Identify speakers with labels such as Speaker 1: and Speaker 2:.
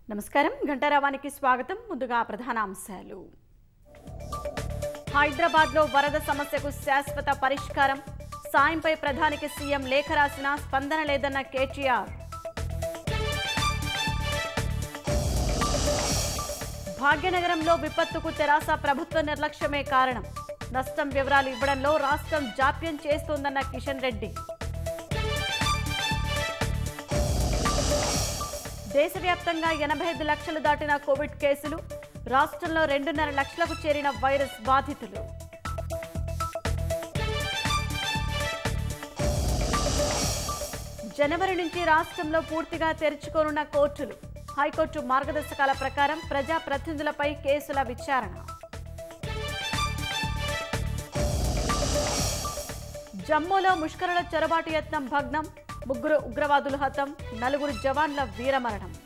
Speaker 1: నమస్కారం గంటారావానికి స్వాగతం ముందుగా ప్రధాన అంశాలు హైదరాబాద్లో వరద సమస్యకు శాశ్వత పరిష్కారం సాయంపై ప్రధానికి సీఎం లేఖ రాసిన స్పందన లేదన్న కేటీఆర్ భాగ్యనగరంలో విపత్తుకు తెరాస ప్రభుత్వ నిర్లక్ష్యమే కారణం నష్టం వివరాలు ఇవ్వడంలో రాష్ట్రం జాప్యం చేస్తోందన్న కిషన్ రెడ్డి దేశవ్యాప్తంగా ఎనభై ఐదు లక్షలు దాటిన కోవిడ్ కేసులు రాష్ట్రంలో రెండున్నర లక్షలకు చేరిన వైరస్ బాధితులు జనవరి నుంచి రాష్ట్రంలో పూర్తిగా తెరుచుకోనున్న కోర్టులు హైకోర్టు మార్గదర్శకాల ప్రకారం ప్రజా ప్రతినిధులపై కేసుల విచారణ జమ్మూలో ముష్కరుల చొరబాటు యత్నం భగ్నం ముగ్గురు ఉగ్రవాదులు హతం నలుగురు జవాన్ల వీరమరణం